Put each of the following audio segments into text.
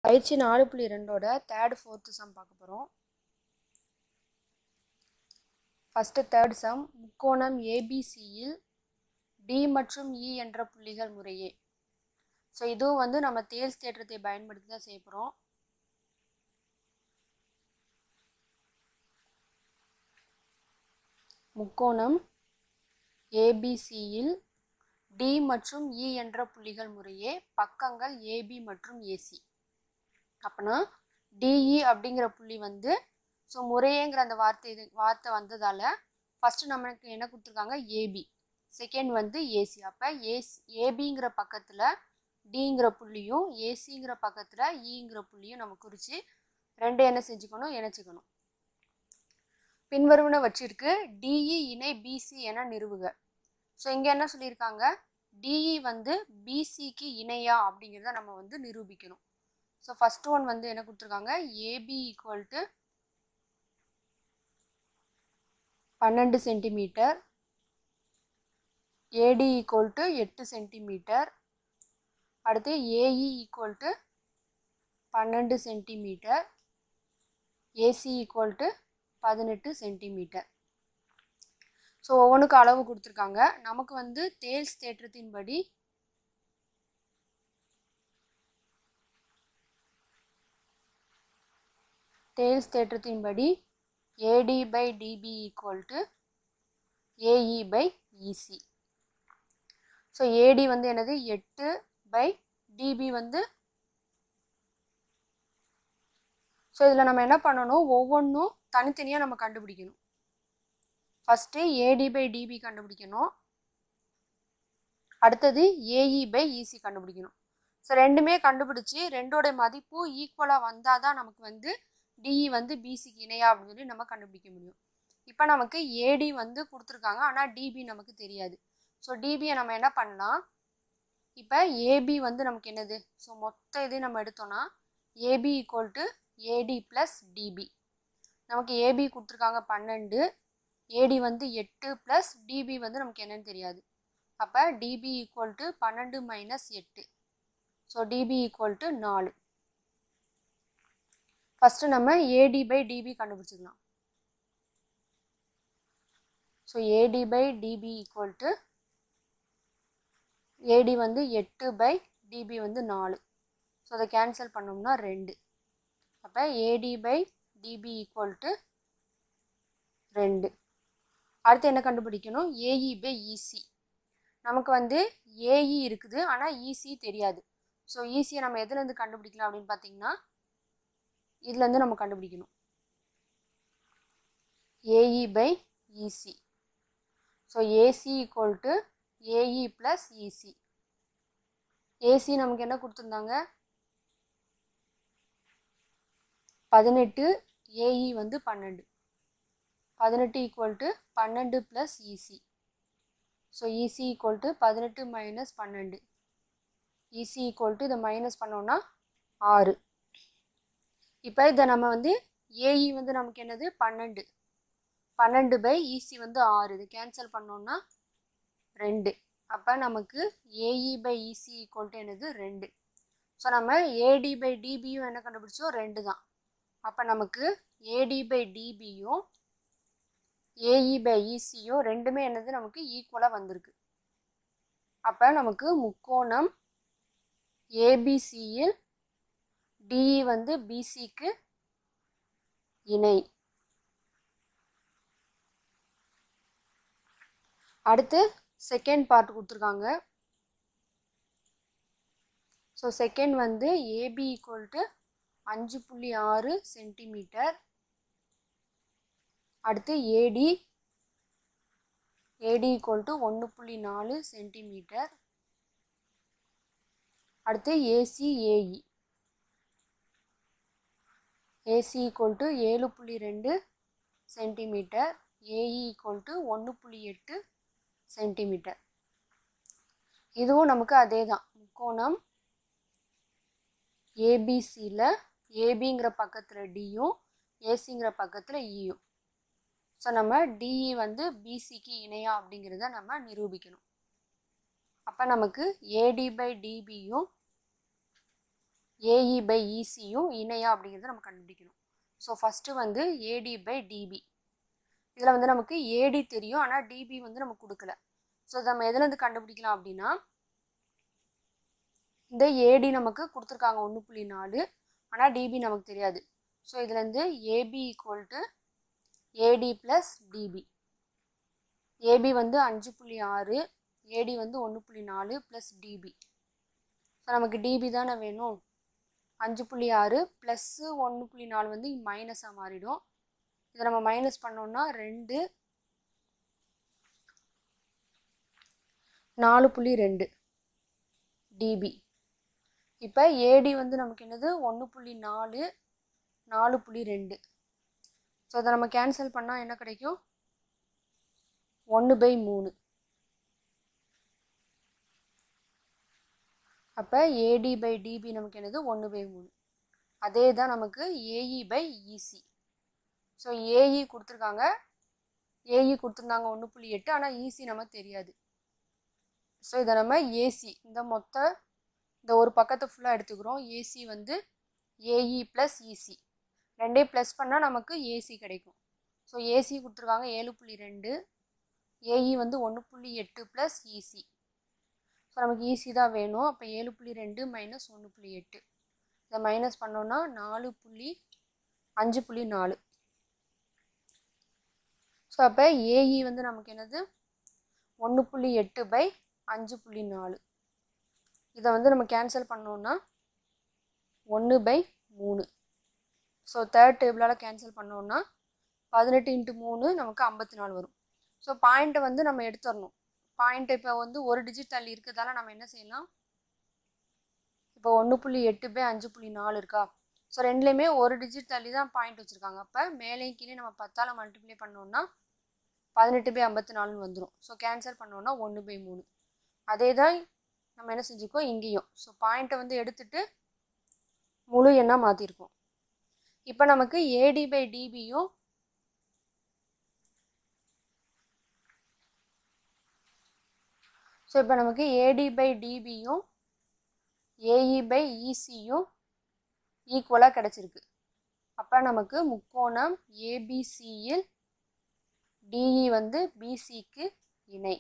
பயிற்சி நாலு புள்ளி ரெண்டோட தேர்ட் ஃபோர்த்து சம் பார்க்க போகிறோம் ஃபஸ்ட்டு தேர்ட் சம் முக்கோணம் ஏபிசியில் டி மற்றும் இ என்ற புள்ளிகள் முறையே ஸோ இதுவும் வந்து நம்ம தேல்ஸ் தேற்றத்தை பயன்படுத்தி தான் செய்ய போகிறோம் முக்கோணம் ஏபிசியில் டி மற்றும் இ என்ற புள்ளிகள் முறையே பக்கங்கள் ஏபி மற்றும் ஏசி அப்போனா டிஇ அப்படிங்கிற புள்ளி வந்து ஸோ முறையேங்கிற அந்த வார்த்தை இது வார்த்தை வந்ததால் ஃபஸ்ட்டு நம்மளுக்கு என்ன கொடுத்துருக்காங்க ஏபி செகண்ட் வந்து ஏசி அப்போ ஏசி ஏபிங்கிற பக்கத்தில் டிங்கிற புள்ளியும் ஏசிங்கிற பக்கத்தில் இங்கிற புள்ளியும் நம்ம குறித்து ரெண்டு என்ன செஞ்சுக்கணும் இணைச்சிக்கணும் பின்வருவன வச்சிருக்கு டிஇ இணை பிசி என நிறுவுக ஸோ இங்கே என்ன சொல்லியிருக்காங்க டிஇ வந்து பிசிக்கு இணையா அப்படிங்கிறத நம்ம வந்து நிரூபிக்கணும் ஸோ ஃபஸ்ட் ஒன் வந்து என்ன கொடுத்துருக்காங்க ஏபி ஈக்குவல் டு பன்னெண்டு சென்டிமீட்டர் ஏடி ஈக்குவல் டு எட்டு சென்டிமீட்டர் அடுத்து ஏஇ ஈக்குவல் டு பன்னெண்டு சென்டிமீட்டர் ஏசி ஈக்குவல் டு பதினெட்டு சென்டிமீட்டர் ஸோ ஒவ்வொன்றுக்கு அளவு கொடுத்துருக்காங்க நமக்கு வந்து தேல்ஸ் தேற்றத்தின்படி தேல்ஸ் தேற்றத்தின்படி AD by DB equal to AE by EC so AD வந்து என்னது எட்டு பை டிபி வந்து ஸோ இதில் நம்ம என்ன பண்ணணும் ஒவ்வொன்றும் தனித்தனியாக நம்ம கண்டுபிடிக்கணும் ஃபஸ்ட்டு ஏடி பை டிபி கண்டுபிடிக்கணும் அடுத்தது ஏஇ பை இசி கண்டுபிடிக்கணும் ஸோ ரெண்டுமே கண்டுபிடிச்சி ரெண்டோட மதிப்பு ஈக்குவலாக வந்தால் தான் நமக்கு வந்து டிஇ வந்து பிசிக்கு இணையா அப்படின்னு சொல்லி நம்ம கண்டுபிடிக்க முடியும் இப்போ நமக்கு ஏடி வந்து கொடுத்துருக்காங்க ஆனால் டிபி நமக்கு தெரியாது ஸோ டிபியை நம்ம என்ன பண்ணலாம் இப்போ ஏபி வந்து நமக்கு என்னது ஸோ மொத்த இது நம்ம எடுத்தோம்னா AB equal to AD plus DB நமக்கு ஏபி கொடுத்துருக்காங்க பன்னெண்டு ஏடி வந்து எட்டு ப்ளஸ் டிபி வந்து நமக்கு என்னன்னு தெரியாது அப்போ டிபி ஈக்குவல் டு பன்னெண்டு மைனஸ் எட்டு ஸோ டிபி ஈக்குவல் டு நாலு ஃபஸ்ட்டு நம்ம ஏடி பை டிபி கண்டுபிடிச்சிக்கலாம் so AD by DB equal to AD வந்து எட்டு பை டிபி வந்து நாலு ஸோ அதை கேன்சல் பண்ணோம்னா ரெண்டு அப்போ AD by DB equal to ரெண்டு அடுத்து என்ன கண்டுபிடிக்கணும் ஏஇ பை இசி நமக்கு வந்து ஏஇ இருக்குது ஆனால் இசி தெரியாது ஸோ ஈஸியை நம்ம எதுலேருந்து கண்டுபிடிக்கலாம் அப்படின்னு பார்த்தீங்கன்னா இதுலேருந்து நம்ம கண்டுபிடிக்கணும் AE by EC so AC equal to AE plus EC AC நமக்கு என்ன கொடுத்துருந்தாங்க பதினெட்டு ஏஇ வந்து பன்னெண்டு பதினெட்டு ஈக்குவல் டு பன்னெண்டு plus EC so EC equal to பதினெட்டு மைனஸ் பன்னெண்டு இசி ஈக்குவல் டு இதை மைனஸ் பண்ணோன்னா ஆறு இப்போ இதை நம்ம வந்து ஏஇ வந்து நமக்கு என்னது பன்னெண்டு பன்னெண்டு பை இசி வந்து ஆறு இது கேன்சல் பண்ணோன்னா ரெண்டு அப்போ நமக்கு AE by EC equal to என்னது ரெண்டு ஸோ நம்ம ஏடி பை டிபியும் என்ன கண்டுபிடிச்சோம் ரெண்டு தான் அப்போ நமக்கு ஏடி பை டிபியும் ஏஇ பை இசியும் ரெண்டுமே என்னது நமக்கு ஈக்குவலாக வந்திருக்கு அப்போ நமக்கு முக்கோணம் ஏபிசியில் டிஇ வந்து பிசிக்கு இணை அடுத்து செகண்ட் பார்ட் கொடுத்துருக்காங்க ஸோ செகண்ட் வந்து ஏபி ஈக்குவல் டு அஞ்சு புள்ளி ஆறு சென்டிமீட்டர் அடுத்து ஏடி ஏடி ஈக்குவல் டு ஒன்று புள்ளி நாலு சென்டிமீட்டர் அடுத்து AC AE AC equal to ஏழு புள்ளி ரெண்டு சென்டிமீட்டர் ஏஇ ஈக்குவல் டு ஒன்று புள்ளி எட்டு சென்டிமீட்டர் இதுவும் நமக்கு அதே தான் முக்கோணம் ஏபிசியில் ஏபிங்கிற பக்கத்தில் டியும் ஏசிங்கிற பக்கத்தில் இயும் ஸோ நம்ம டிஇ வந்து பிசிக்கு இணையா அப்படிங்கிறத நம்ம நிரூபிக்கணும் அப்போ நமக்கு ஏடி பை டிபியும் ஏஇ பை இசியும் இணையா அப்படிங்கிறத நம்ம கண்டுபிடிக்கணும் ஸோ ஃபஸ்ட்டு வந்து ஏடி பை டிபி இதில் வந்து நமக்கு ஏடி தெரியும் ஆனால் டிபி வந்து நமக்கு கொடுக்கல ஸோ நம்ம எதுலேருந்து கண்டுபிடிக்கலாம் அப்படின்னா இந்த ஏடி நமக்கு கொடுத்துருக்காங்க ஒன்று புள்ளி நாலு ஆனால் டிபி நமக்கு தெரியாது ஸோ இதுலேருந்து AB equal to AD plus DB AB வந்து அஞ்சு புள்ளி ஆறு ஏடி வந்து ஒன்று புள்ளி நாலு ப்ளஸ் டிபி ஸோ நமக்கு டிபி தானே வேணும் அஞ்சு புள்ளி ஆறு ப்ளஸ்ஸு ஒன்று புள்ளி நாலு வந்து மைனஸாக மாறிடும் இதை நம்ம மைனஸ் பண்ணோம்னா ரெண்டு நாலு புள்ளி ரெண்டு டிபி இப்போ ஏடி வந்து நமக்கு என்னது ஒன்று புள்ளி நாலு நாலு புள்ளி ரெண்டு ஸோ அதை நம்ம கேன்சல் பண்ணால் என்ன கிடைக்கும் ஒன்று பை மூணு அப்போ ஏடி பை டிபி நமக்கு என்னது ஒன்று பை மூணு அதே தான் நமக்கு AE by EC so AE கொடுத்துருக்காங்க ஏஇ கொடுத்துருந்தாங்க ஒன்று புள்ளி எட்டு ஆனால் இசி நமக்கு தெரியாது ஸோ இதை நம்ம ஏசி இந்த மொத்த இந்த ஒரு பக்கத்தை ஃபுல்லாக எடுத்துக்கிறோம் ஏசி வந்து ஏஇ ப்ளஸ் இசி ரெண்டே ப்ளஸ் பண்ணால் நமக்கு ஏசி கிடைக்கும் ஸோ ஏசி கொடுத்துருக்காங்க ஏழு புள்ளி ரெண்டு ஏஇ வந்து ஒன்று புள்ளி எட்டு ப்ளஸ் இசி ஸோ நமக்கு ஈஸி தான் வேணும் அப்போ ஏழு புள்ளி ரெண்டு மைனஸ் ஒன்று புள்ளி எட்டு இதை மைனஸ் பண்ணோன்னா நாலு புள்ளி அஞ்சு புள்ளி நாலு ஸோ அப்போ ஏஇ வந்து நமக்கு என்னது ஒன்று புள்ளி எட்டு பை அஞ்சு புள்ளி நாலு இதை வந்து நம்ம கேன்சல் பண்ணோன்னா ஒன்று பை மூணு ஸோ தேர்ட் டேபிளால் கேன்சல் பண்ணோன்னா பதினெட்டு இன்ட்டு மூணு நமக்கு ஐம்பத்தி நாலு வரும் ஸோ பாயிண்ட்டை வந்து நம்ம எடுத்துடணும் பாயிண்ட் இப்போ வந்து ஒரு டிஜிட் தள்ளி இருக்கிறதால நம்ம என்ன செய்யலாம் இப்போ ஒன்று புள்ளி எட்டு பை அஞ்சு புள்ளி நாலு இருக்கா ஸோ ரெண்டுலேயுமே ஒரு டிஜிட் தள்ளி தான் பாயிண்ட் வச்சுருக்காங்க அப்போ மேலேயும் கீழே நம்ம பத்தால் மல்டிப்ளை பண்ணோன்னா பதினெட்டு பை ஐம்பத்தி நாலுன்னு வந்துடும் ஸோ கேன்சல் பண்ணோன்னா ஒன்று பை மூணு அதே தான் நம்ம என்ன செஞ்சுருக்கோம் இங்கேயும் ஸோ பாயிண்ட்டை வந்து எடுத்துட்டு முழு எண்ணாக மாற்றிருக்கோம் இப்போ நமக்கு ஏடி பை டிபியும் ஸோ இப்போ நமக்கு ஏடி பை டிபியும் ஏஇ பை இசியும் ஈக்குவலாக கிடச்சிருக்கு அப்போ நமக்கு முக்கோணம் ஏபிசியில் டிஇ வந்து பிசிக்கு இணை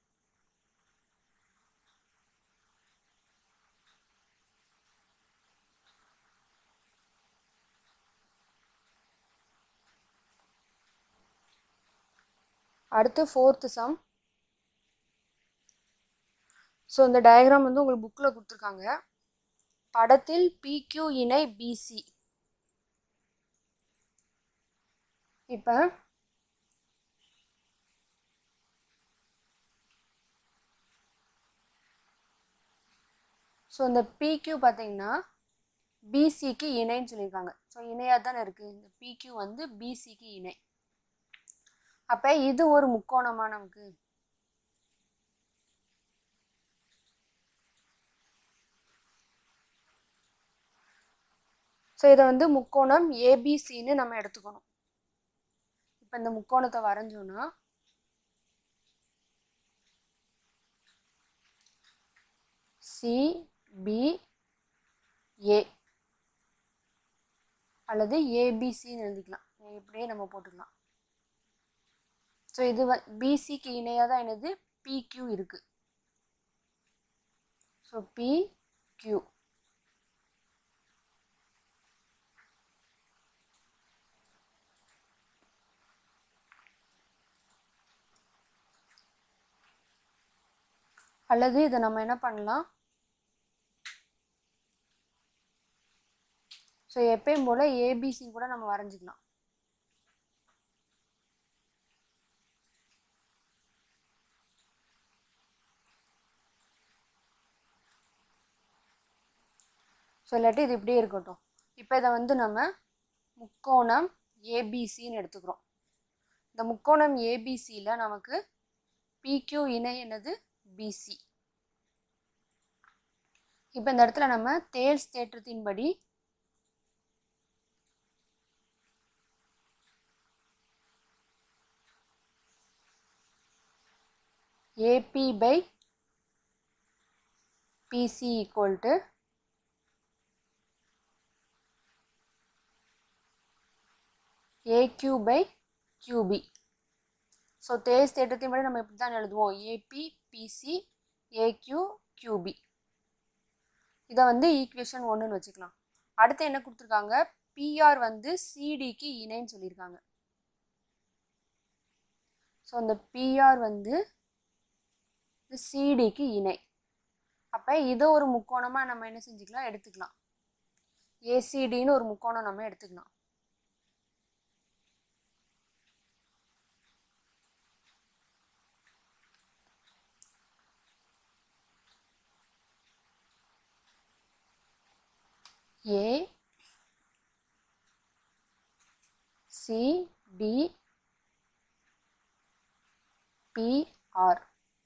அடுத்து ஃபோர்த்து சம் ஸோ இந்த டயக்ராம் வந்து உங்களுக்கு புக்கில் கொடுத்துருக்காங்க படத்தில் பிக்யூ இணை பிசி இப்போ ஸோ இந்த பிக்யூ பார்த்தீங்கன்னா பிசிக்கு இணைன்னு சொல்லியிருக்காங்க ஸோ இணையாக தானே இருக்குது இந்த பிக்யூ வந்து பிசிக்கு இணை அப்போ இது ஒரு முக்கோணமா நமக்கு ஸோ இதை வந்து முக்கோணம் ஏபிசின்னு நம்ம எடுத்துக்கணும் இப்போ இந்த முக்கோணத்தை வரைஞ்சோன்னா சி பி ஏ அல்லது ஏபிசின்னு எழுதிக்கலாம் இப்படியே நம்ம போட்டுக்கலாம் ஸோ இது வ பிசிக்கு இணையாக தான் என்னது பிக்யூ இருக்குது ஸோ பிக்யூ அல்லது இதை நம்ம என்ன பண்ணலாம் ஸோ எப்பயும் போல் ஏபிசி கூட நம்ம வரைஞ்சிக்கலாம் ஸோ இல்லாட்டி இது இப்படியே இருக்கட்டும் இப்போ இதை வந்து நம்ம முக்கோணம் ஏபிசின்னு எடுத்துக்கிறோம் இந்த முக்கோணம் ஏபிசியில் நமக்கு பிக்யூ இணை என்னது பிசி இப்போ இந்த இடத்துல நம்ம தேல்ஸ் தேற்றத்தின்படி AB by BC equal to AQ by QB so Thales தேட்டத்தின் படி நம்ம இப்படி தான் எழுதுவோம் ஏபி பிசி ஏக்யூ கியூபி இதை வந்து ஈக்குவேஷன் ஒன்றுன்னு வச்சுக்கலாம் அடுத்து என்ன கொடுத்துருக்காங்க பிஆர் வந்து சிடிக்கு இணைன்னு சொல்லியிருக்காங்க ஸோ அந்த பிஆர் வந்து சிடிக்கு இணை அப்போ இதை ஒரு முக்கோணமாக நம்ம என்ன செஞ்சுக்கலாம் எடுத்துக்கலாம் ஏசிடின்னு ஒரு முக்கோணம் நம்ம எடுத்துக்கலாம் A C D PR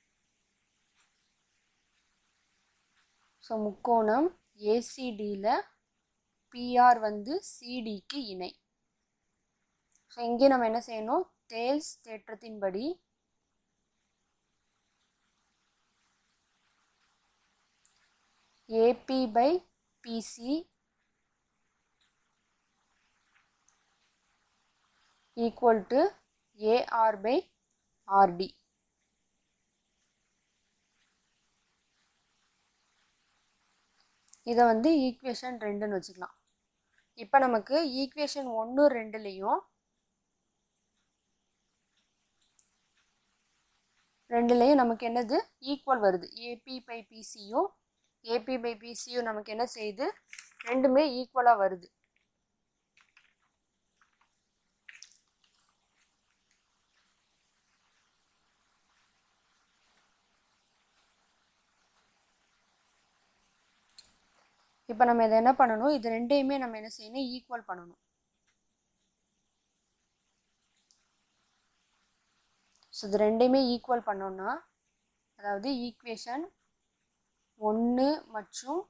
so முக்கோணம் ஏசிடியில் பிஆர் வந்து சிடிக்கு இணை ஸோ இங்கே நம்ம என்ன செய்யணும் தேல்ஸ் தேற்றத்தின்படி AB by BC equal to AR by RD இதை வந்து ஈக்குவேஷன் ரெண்டுன்னு வச்சுக்கலாம் இப்போ நமக்கு ஈக்குவேஷன் ஒன்று ரெண்டுலேயும் ரெண்டுலேயும் நமக்கு என்னது ஈக்குவல் வருது ஏபி பை பிசியும் ஏபி பை பிசியும் நமக்கு என்ன செய்யுது ரெண்டுமே ஈக்குவலாக வருது இப்போ நம்ம இதை என்ன பண்ணணும் இது ரெண்டையுமே நம்ம என்ன செய்யணும் ஈக்குவல் பண்ணணும் ஸோ இது ரெண்டையுமே ஈக்குவல் பண்ணோம்னா அதாவது ஈக்குவேஷன் ஒன்று மற்றும்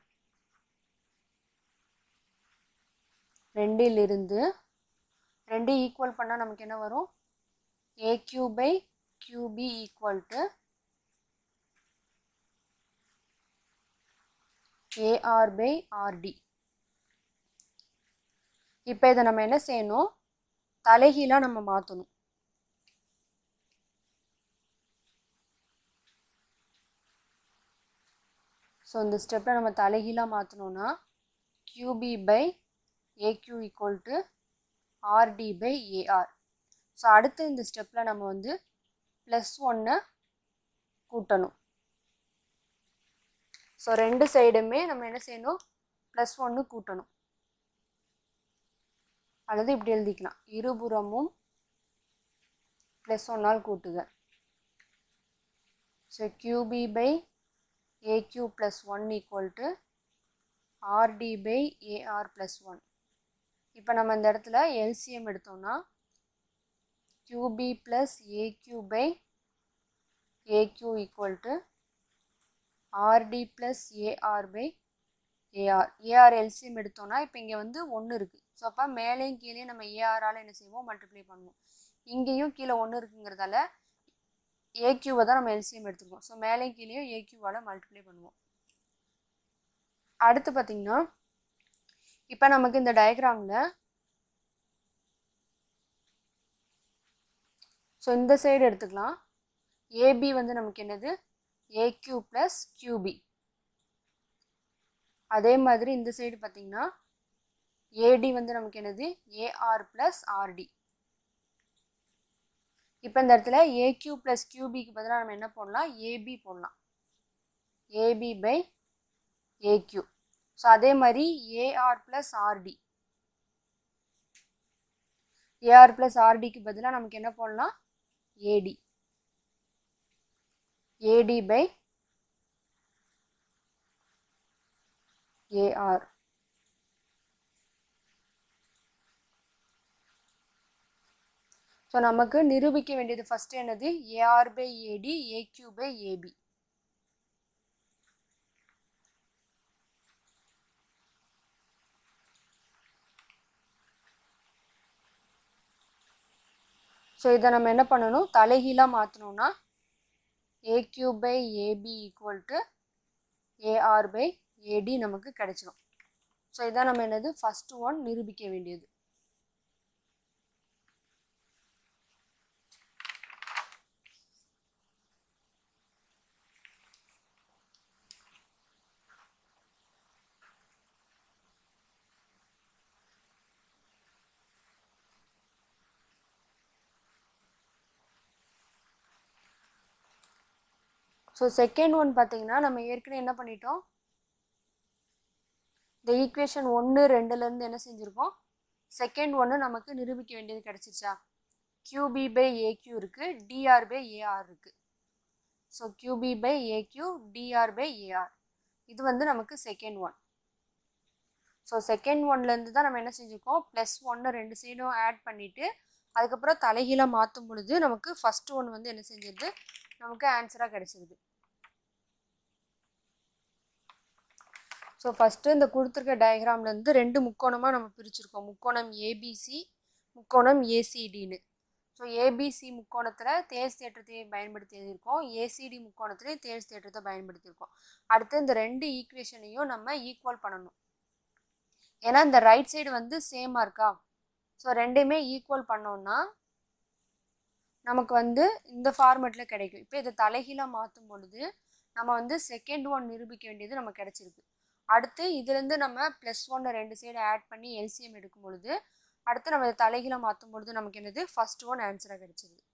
ரெண்டிலிருந்து ரெண்டு ஈக்குவல் பண்ணால் நமக்கு என்ன வரும் A Q by QB equal to AR by RD இப்போ இதை நம்ம என்ன செய்யணும் தலைகீழாக நம்ம மாற்றணும் ஸோ இந்த ஸ்டெப்பில் நம்ம தலைகீழாக மாற்றணும்னா QB by AQ equal to RD by AR so அடுத்து இந்த ஸ்டெப்பில் நம்ம வந்து ப்ளஸ் ஒன்னை கூட்டணும் ஸோ ரெண்டு சைடுமே நம்ம என்ன செய்யணும் ப்ளஸ் ஒன்று கூட்டணும் அல்லது இப்படி எழுதிக்கலாம் இருபுறமும் ப்ளஸ் ஒன்னால் கூட்டுக so QB by AQ plus one equal to RD by AR plus one இப்போ நம்ம இந்த இடத்துல எல்சிஎம் எடுத்தோம்னா QB plus AQ by AQ equal to RD plus AR by AR AR LCM எடுத்தோம்னா இப்போ இங்கே வந்து ஒன்று இருக்குது ஸோ அப்போ மேலேயும் கீழேயும் நம்ம ஏஆரால் என்ன செய்வோம் மல்டிப்ளை பண்ணுவோம் இங்கேயும் கீழே ஒன்று இருக்குங்கிறதால ஏக்யூவை தான் நம்ம எல்சிஎம் எடுத்துருக்கோம் ஸோ மேலேயும் கீழேயும் ஏக்யூவால் மல்டிப்ளை பண்ணுவோம் அடுத்து பார்த்திங்கன்னா இப்போ நமக்கு இந்த டயக்ராமில் ஸோ இந்த சைடு எடுத்துக்கலாம் ஏபி வந்து நமக்கு என்னது ஏக்யூ ப்ளஸ் கியூபி அதே மாதிரி இந்த சைடு பார்த்தீங்கன்னா ஏடி வந்து நமக்கு என்னது ஏஆர் ப்ளஸ் ஆர்டி இப்போ இந்த இடத்துல ஏக்யூ ப்ளஸ் கியூபிக்கு பதிலாக நம்ம என்ன போடலாம் ஏபி போடலாம் ஏபி பை ஏக்யூ ஸோ அதே மாதிரி AR plus RD AR plus ஆர்டிக்கு பதிலாக நமக்கு என்ன போடலாம் AD AD by AR so நமக்கு நிரூபிக்க வேண்டியது ஃபர்ஸ்ட் என்னது AR by AD AQ by AB so இதை நம்ம என்ன பண்ணணும் தலைகீழாக மாற்றணும்னா AQ by AB equal to AR by AD நமக்கு கிடைச்சிடும் ஸோ இதான் நம்ம என்னது ஃபஸ்ட்டு ஒன் நிரூபிக்க வேண்டியது ஸோ செகண்ட் ஒன் பார்த்தீங்கன்னா நம்ம ஏற்கனவே என்ன பண்ணிட்டோம் இந்த ஈக்குவேஷன் ஒன்று ரெண்டுலேருந்து என்ன செஞ்சுருக்கோம் செகண்ட் ஒன்று நமக்கு நிரூபிக்க வேண்டியது கிடச்சிச்சா கியூபி பை ஏக்யூ இருக்குது டிஆர் பை ஏஆர் இருக்குது so QB by AQ DR by AR இது வந்து நமக்கு செகண்ட் ஒன் ஸோ செகண்ட் ஒன்லேருந்து தான் நம்ம என்ன செஞ்சுருக்கோம் ப்ளஸ் ஒன்று ரெண்டு சைடும் ஆட் பண்ணிவிட்டு அதுக்கப்புறம் தலைகீழாக மாற்றும் பொழுது நமக்கு ஃபஸ்ட்டு ஒன் வந்து என்ன செஞ்சிருது நமக்கு ஆன்சராக கிடச்சிருது ஸோ ஃபஸ்ட்டு இந்த கொடுத்துருக்க டயக்ராம்லேருந்து ரெண்டு முக்கோணமாக நம்ம பிரிச்சிருக்கோம் முக்கோணம் ஏபிசி முக்கோணம் ஏசிடின்னு ஸோ ஏபிசி முக்கோணத்தில் தேர்ஸ் தேற்றத்தை பயன்படுத்தி எழுதியிருக்கோம் ஏசிடி முக்கோணத்துலேயும் தேர்ஸ் தேற்றத்தை பயன்படுத்தியிருக்கோம் அடுத்து இந்த ரெண்டு ஈக்குவேஷனையும் நம்ம ஈக்குவல் பண்ணணும் ஏன்னா இந்த ரைட் சைடு வந்து சேமாக இருக்கா ஸோ ரெண்டையுமே ஈக்குவல் பண்ணோம்னா நமக்கு வந்து இந்த ஃபார்மெட்டில் கிடைக்கும் இப்போ இதை தலைகீழாக மாற்றும் பொழுது நம்ம வந்து செகண்ட் ஒன் நிரூபிக்க வேண்டியது நமக்கு கிடச்சிருக்கு அடுத்து இதுலேருந்து நம்ம ப்ளஸ் ஒன்று ரெண்டு சைடு ஆட் பண்ணி எல்சிஎம் எடுக்கும் பொழுது அடுத்து நம்ம இதை தலைகீழாக மாற்றும் பொழுது நமக்கு என்னது ஃபஸ்ட் ஒன் ஆன்சராக கிடச்சிது